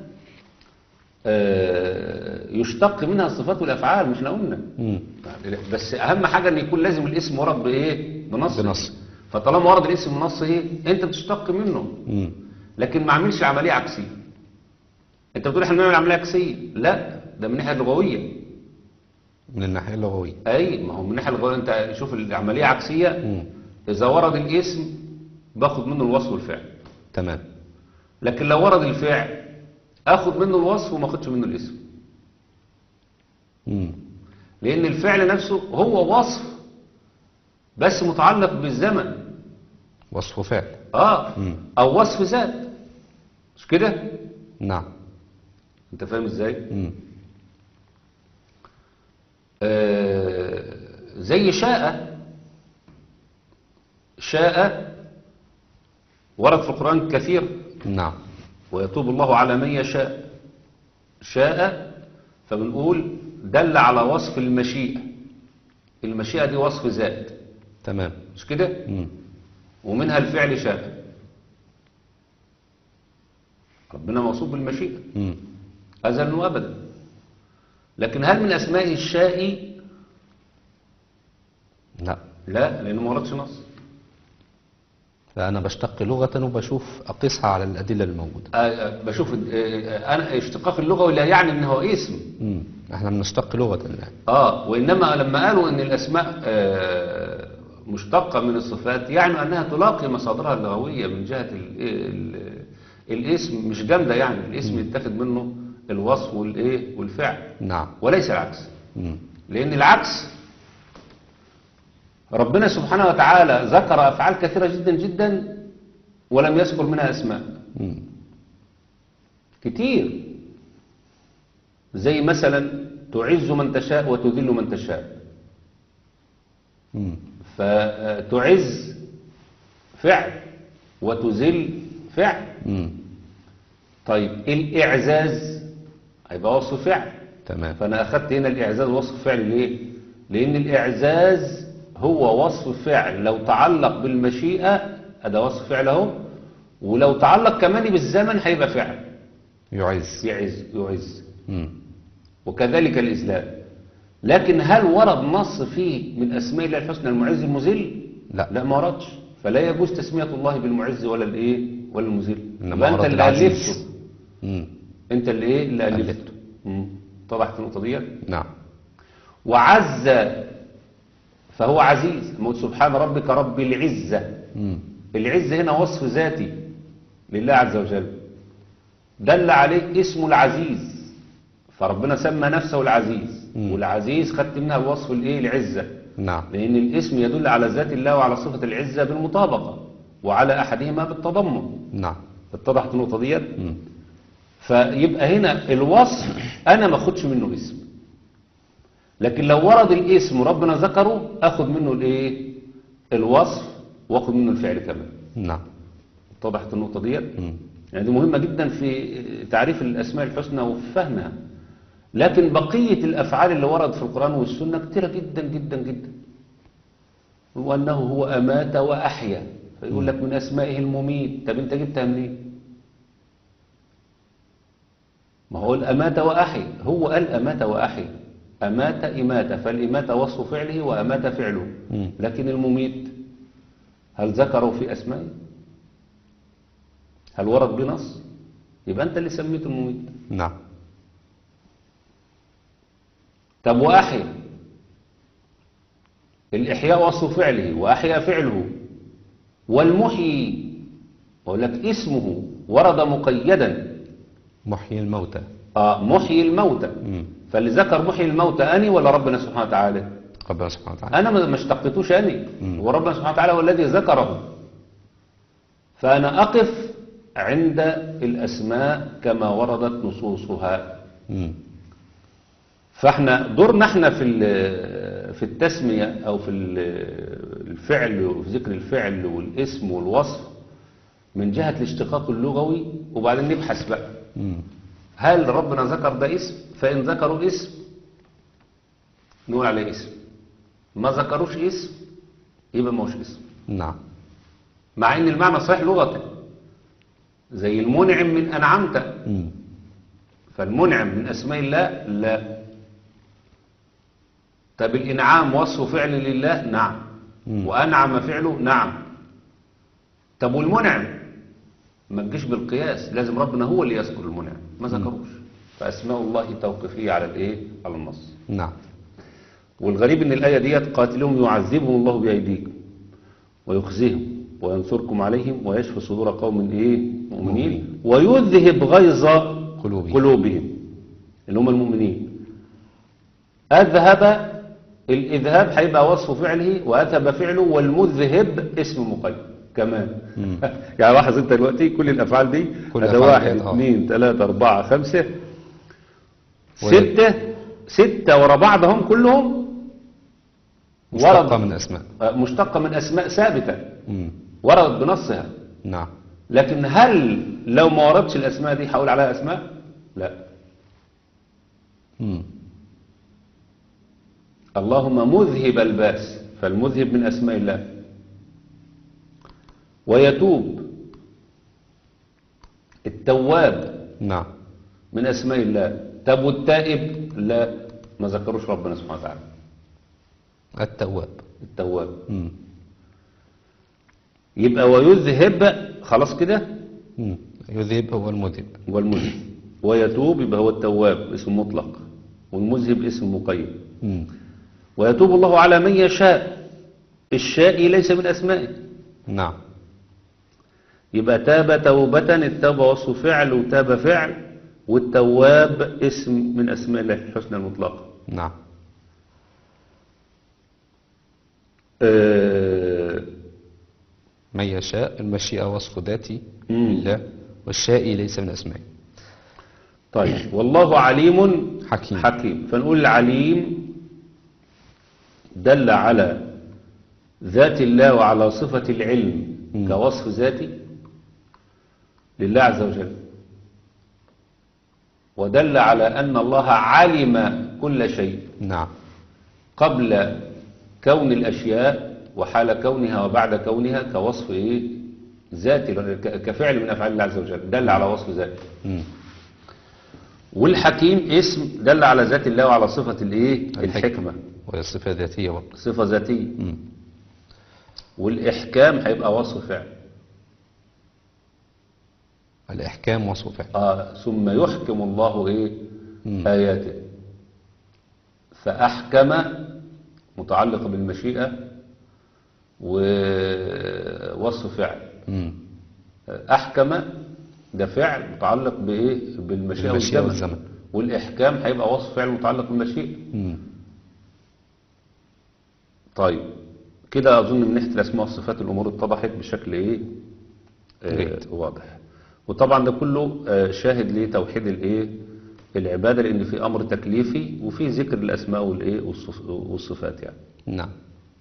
آه، يشتق منها الصفات والافعال مش احنا قلنا مم. بس اهم حاجه ان يكون لازم الاسم ورد بايه بنص بنص. فطالما ورد الاسم بنص ايه انت بتشتق منه مم. لكن ما اعملش عمليه عكسيه انت بتقول احنا بنعمل عمليه عكسيه لا ده من الناحيه اللغويه من الناحيه اللغويه اي ما هو من الناحيه اللغويه انت شوف العمليه عكسيه مم. اذا ورد الاسم باخد منه الوصف والفعل تمام لكن لو ورد الفعل اخد منه الوصف وما اخدش منه الاسم مم. لان الفعل نفسه هو وصف بس متعلق بالزمن وصف فعل اه مم. او وصف ذات مش كده نعم انت فاهم ازاي مم. آه زي شاء شاء ورد في القرآن كثير نعم ويتوب الله على من يشاء شاء فبنقول دل على وصف المشيئة المشيئة دي وصف ذات تمام مش كده مم. ومنها الفعل شاء ربنا موصوف بالمشيئة مم. أزلا وأبدا لكن هل من أسماء الشاء لا لا لأنه ما وردش نص فأنا بشتق لغة وبشوف أقيسها على الأدلة الموجودة آه، آه، بشوف آه، آه، أنا اشتقاق اللغوي لا يعني أنه اسم مم. احنا بنشتق لغة يعني آه وإنما لما قالوا أن الأسماء آه، مشتقة من الصفات يعني أنها تلاقي مصادرها اللغوية من جهة ال ال الاسم مش جامدة يعني الاسم يتخذ منه الوصف والإيه والفعل نعم وليس العكس مم. لأن العكس ربنا سبحانه وتعالى ذكر أفعال كثيرة جدا جدا ولم يذكر منها أسماء مم. كتير زي مثلا تعز من تشاء وتذل من تشاء مم. فتعز فعل وتذل فعل مم. طيب الإعزاز هيبقى وصف فعل تمام فأنا أخذت هنا الإعزاز وصف فعل ليه؟ لأن الإعزاز هو وصف فعل لو تعلق بالمشيئة هذا وصف فعل اهو ولو تعلق كمان بالزمن هيبقى فعل يعز يعز يعز مم. وكذلك الإذلال لكن هل ورد نص فيه من أسماء الله الحسنى المعز المذل؟ لا. لا ما وردش فلا يجوز تسمية الله بالمعز ولا الإيه ولا المذل إنما يبقى أنت ورد اللي العزيز. ألفته مم. أنت اللي إيه اللي ألفته ألفته. مم. طبعت النقطة دي نعم وعز فهو عزيز موت سبحان ربك رب العزة مم. العز هنا وصف ذاتي لله عز وجل دل عليه اسمه العزيز فربنا سمى نفسه العزيز مم. والعزيز خدت منها الوصف الايه العزة نعم لأن الاسم يدل على ذات الله وعلى صفة العزة بالمطابقة وعلى أحدهما بالتضمن نعم اتضحت النقطة ديت مم. فيبقى هنا الوصف أنا ما أخدش منه اسم لكن لو ورد الاسم وربنا ذكره أخد منه الإيه الوصف وأخد منه الفعل كمان نعم اتضحت النقطة ديت مم. يعني دي مهمة جدا في تعريف الأسماء الحسنى وفهمها لكن بقية الأفعال اللي ورد في القرآن والسنة كتيرة جدا جدا جدا وأنه هو أمات وأحيا فيقول لك من أسمائه المميت طب أنت جبتها منين؟ ما هو الأمات وأحيا هو قال أمات وأحيا أمات إماتة فالإماتة وصف فعله وأمات فعله مم. لكن المميت هل ذكروا في أسمائه؟ هل ورد بنص؟ يبقى أنت اللي سميته المميت نعم طب وأحيا الإحياء وصف فعله وأحيا فعله والمحيي أقول لك اسمه ورد مقيدا محيي الموتى آه محيي الموتى مم. فاللي ذكر محيي الموتى أني ولا ربنا سبحانه وتعالى ربنا سبحانه وتعالى أنا ما ما اشتقتوش أني مم. وربنا سبحانه وتعالى هو الذي ذكره فأنا أقف عند الأسماء كما وردت نصوصها مم. فاحنا دورنا احنا في ال- في التسمية او في ال- الفعل وفي ذكر الفعل والاسم والوصف من جهة الاشتقاق اللغوي وبعدين نبحث بقى مم. هل ربنا ذكر ده اسم فإن ذكروا اسم نقول عليه اسم ما ذكروش اسم يبقى ما هوش اسم نعم مع ان المعنى صحيح لغة زي المنعم من أنعمت مم. فالمنعم من أسماء الله لا طب الإنعام وصف فعل لله نعم مم. وأنعم فعله نعم طب والمنعم ما تجيش بالقياس لازم ربنا هو اللي يذكر المنعم ما ذكروش فأسماء الله توقيفية على الإيه على النص نعم والغريب ان الآية ديت قاتلهم يعذبهم الله بأيديكم ويخزيهم وينصركم عليهم ويشفي صدور قوم ايه مؤمنين ويذهب غيظ قلوبهم. قلوبهم اللي هم المؤمنين أذهب الإذهاب هيبقى وصف فعله وأذهب فعله والمذهب اسم مقيد كمان مم. يعني لاحظ انت دلوقتي كل الأفعال دي كل هذا الأفعال واحد ديت، آه. اثنين ثلاثة أربعة خمسة وهي- ستة ستة ورا بعضهم كلهم مشتقة ورد من أسماء مشتقة من أسماء ثابتة مم. وردت بنصها نعم لكن هل لو ما وردش الأسماء دي هقول عليها أسماء؟ لا مم. اللهم مذهب الباس فالمذهب من أسماء الله ويتوب التواب نعم من أسماء الله طب والتائب لا ما ذكروش ربنا سبحانه وتعالى التواب التواب مم. يبقى ويذهب خلاص كده مم. يذهب هو المذهب هو المذهب ويتوب يبقى هو التواب اسم مطلق والمذهب اسم مقيد مم. ويتوب الله على من يشاء الشاء ليس من أسمائه نعم يبقى تاب توبة التوبة وصف فعل وتاب فعل والتواب اسم من أسماء الله الحسنى المطلقة نعم آه، من يشاء المشيئة وصف ذاتي مم. لله والشائي ليس من أسمائه طيب والله عليم حكيم. حكيم فنقول العليم دل على ذات الله وعلى صفة العلم مم. كوصف ذاتي لله عز وجل ودل على أن الله علم كل شيء نعم قبل كون الأشياء وحال كونها وبعد كونها كوصف إيه؟ ذاتي ك- كفعل من أفعال الله عز وجل دل على وصف ذاتي مم. والحكيم اسم دل على ذات الله وعلى صفة الايه الحكمة وهي صفة ذاتية برضه صفة ذاتية مم. والإحكام هيبقى وصف فعل الإحكام وصف فعل آه ثم يحكم الله ايه مم. آياته فأحكم متعلق بالمشيئة و... وصف فعل مم. آه، أحكم ده فعل متعلق بإيه بالمشيئة بالمشيئة والزمن والزمن. والإحكام هيبقى وصف فعل متعلق بالمشيئة مم. طيب كده أظن من ناحية الأسماء والصفات الأمور اتضحت بشكل إيه آه جيد. واضح وطبعا ده كله آه شاهد لتوحيد الإيه العبادة لأن في أمر تكليفي وفي ذكر الأسماء والإيه والصف- والصفات يعني نعم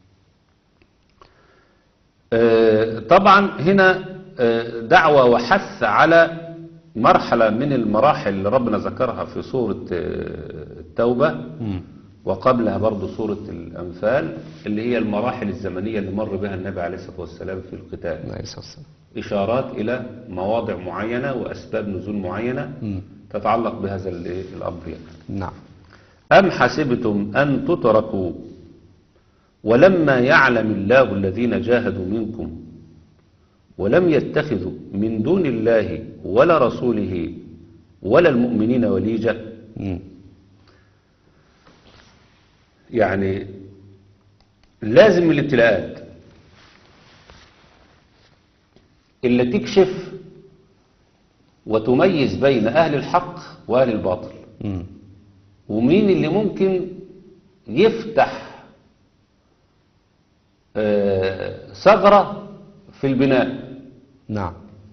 آه، طبعا هنا آه، دعوة وحث على مرحلة من المراحل اللي ربنا ذكرها في سورة آه، التوبة مم. وقبلها برضو سورة الأنفال اللي هي المراحل الزمنية اللي مر بها النبي عليه الصلاة والسلام في القتال عليه الصلاة والسلام إشارات إلى مواضع معينة وأسباب نزول معينة مم. تتعلق بهذا الإيه؟ الأمر يعني. نعم أم حسبتم أن تتركوا ولما يعلم الله الذين جاهدوا منكم ولم يتخذوا من دون الله ولا رسوله ولا المؤمنين وليجا مم. يعني لازم الابتلاءات اللي تكشف وتميز بين أهل الحق وأهل الباطل مم. ومين اللي ممكن يفتح آه، ثغرة في البناء نعم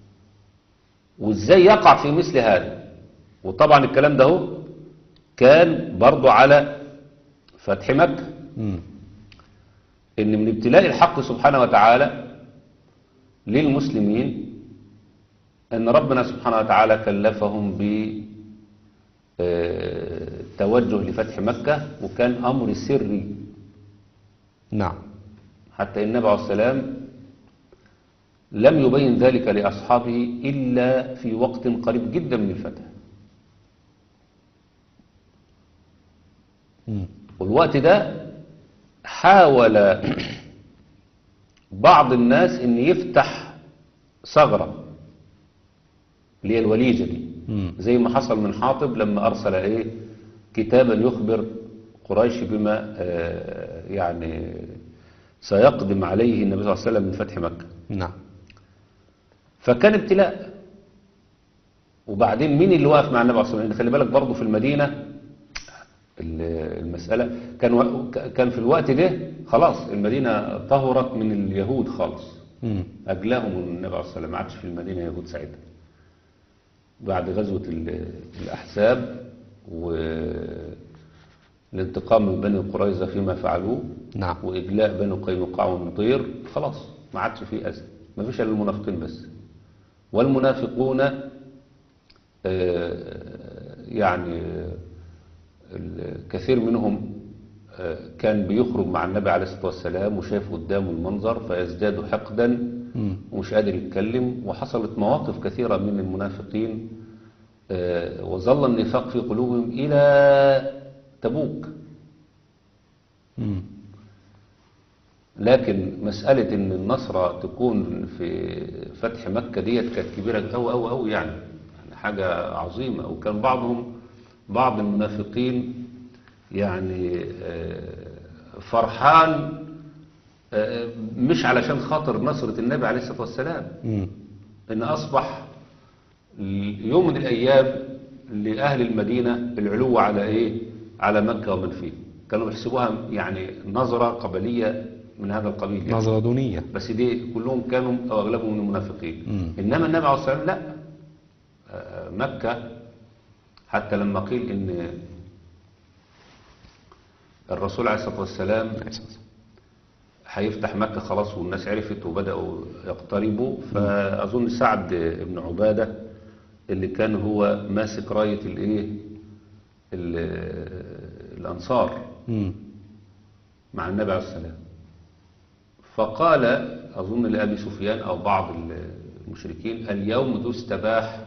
وازاي يقع في مثل هذا وطبعا الكلام ده هو كان برضو على فتح مكة مم. ان من ابتلاء الحق سبحانه وتعالى للمسلمين ان ربنا سبحانه وتعالى كلفهم ب آه، توجه لفتح مكة وكان امر سري نعم حتى النبي عليه السلام لم يبين ذلك لأصحابه إلا في وقت قريب جدا من الفتح مم. والوقت ده حاول بعض الناس ان يفتح ثغرة اللي هي الوليجة دي مم. زي ما حصل من حاطب لما أرسل إيه كتابا يخبر قريش بما آه، يعني سيقدم عليه النبي صلى الله عليه وسلم من فتح مكة نعم فكان ابتلاء وبعدين مين اللي واقف مع النبي عليه الصلاة والسلام خلي بالك برضه في المدينة ال- المسألة كان و- كان في الوقت ده خلاص المدينة طهرت من اليهود خالص مم. أجلاهم النبي عليه الصلاة والسلام ما عادش في المدينة يهود ساعتها بعد غزوة ال- الأحزاب والانتقام من بني قريظة فيما فعلوه نعم وإجلاء بني قينقاع والنضير خلاص ما عادش فيه أزمة ما فيش إلا المنافقين بس والمنافقون آه، يعني آه، الكثير منهم آه، كان بيخرج مع النبي عليه الصلاة والسلام وشايف قدامه المنظر فيزداد حقدا مم. ومش قادر يتكلم وحصلت مواقف كثيرة من المنافقين آه، وظل النفاق في قلوبهم إلى تبوك مم. لكن مسألة إن النصرة تكون في فتح مكة ديت كانت كبيرة أوي أوي أوي يعني يعني حاجة عظيمة وكان بعضهم بعض المنافقين يعني آه، فرحان آه، مش علشان خاطر نصرة النبي عليه الصلاة والسلام مم. إن أصبح يوم من الأيام لأهل المدينة العلو على إيه؟ على مكة ومن فيه كانوا بيحسبوها يعني نظرة قبلية من هذا القبيل يعني. نظرة دونية بس دي كلهم كانوا أو أغلبهم من المنافقين مم. إنما النبي عليه الصلاة والسلام لا آه، مكة حتى لما قيل إن الرسول عليه الصلاة والسلام عليه الصلاة والسلام. هيفتح مكة خلاص والناس عرفت وبدأوا يقتربوا فأظن سعد بن عبادة اللي كان هو ماسك راية الايه ال- الأنصار مم. مع النبي عليه السلام فقال أظن لأبي سفيان أو بعض المشركين اليوم تستباح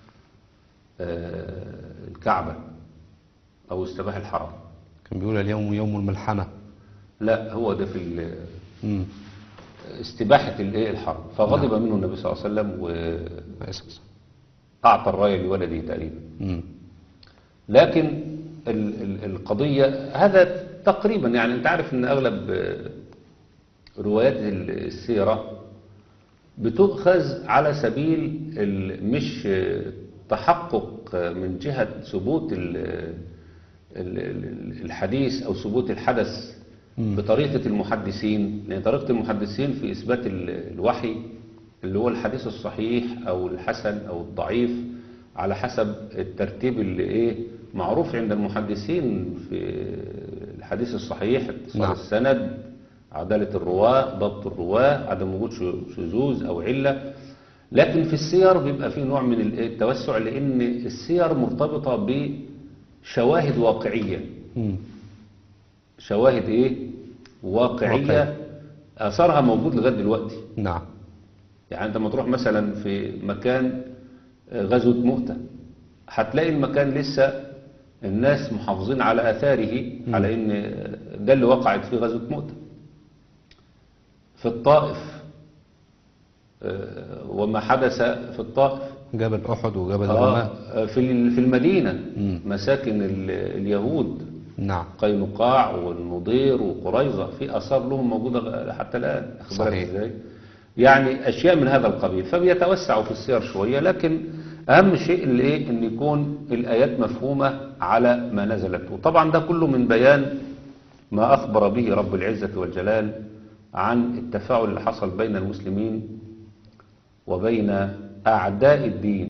آه، الكعبة أو استباح الحرم كان بيقول اليوم يوم الملحمة لا هو ده في ال- مم. استباحة الايه الحرم فغضب منه النبي صلى الله عليه وسلم عليه الصلاة والسلام. وأعطى الراية لولده تقريبا مم. لكن ال ال القضية هذا تقريبا يعني انت عارف ان اغلب آه، روايات ال- السيرة بتؤخذ على سبيل ال- مش تحقق من جهة ثبوت ال- ال- ال- الحديث أو ثبوت الحدث بطريقة المحدثين لأن طريقة المحدثين في إثبات ال- الوحي اللي هو الحديث الصحيح أو الحسن أو الضعيف على حسب الترتيب اللي إيه معروف عند المحدثين في الحديث الصحيح اتصال نعم. السند عدالة الرواة ضبط الرواة عدم وجود ش- شذوذ أو علة لكن في السير بيبقى في نوع من ال- التوسع لأن السير مرتبطة بشواهد واقعية مم. شواهد إيه واقعية واقعية. أثرها موجود لغاية دلوقتي نعم يعني أنت لما تروح مثلا في مكان آه، غزوة مؤتة هتلاقي المكان لسه الناس محافظين على آثاره على إن آه، ده اللي وقعت فيه غزوة مؤتة في الطائف آه، وما حدث في الطائف جبل أحد وجبل آه، الرماة آه، في ال- في المدينة مم. مساكن ال- اليهود نعم قينقاع والنضير وقريظة في آثار لهم موجودة غ- حتى الآن أخد بالك صحيح. إزاي؟ يعني أشياء من هذا القبيل فبيتوسعوا في السير شوية لكن أهم شيء اللي إيه إن يكون الآيات مفهومة على ما نزلت وطبعا ده كله من بيان ما أخبر به رب العزة والجلال عن التفاعل اللي حصل بين المسلمين وبين أعداء الدين